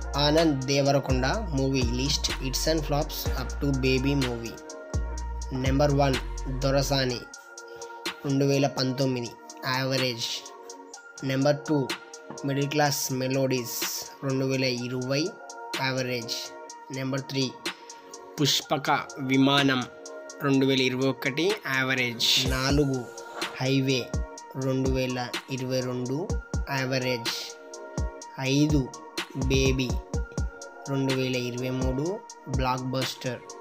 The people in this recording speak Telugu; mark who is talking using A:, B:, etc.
A: Anand Deverakonda movie list hits and flops up to Baby movie number one Dorasani రెండు వేల పంతొమ్మిది average number two middle class melodies రెండు వేల ఇరవై యావరేజ్ నెంబర్ త్రీ పుష్పక విమానం రెండు వేల ఇరవై ఒకటి యావరేజ్ నాలుగు హైవే రెండు వేల ఇరవై రెండు యావరేజ్ ఐదు బేబీ రెండు వేల ఇరవై మూడు బ్లాక్ బస్టర్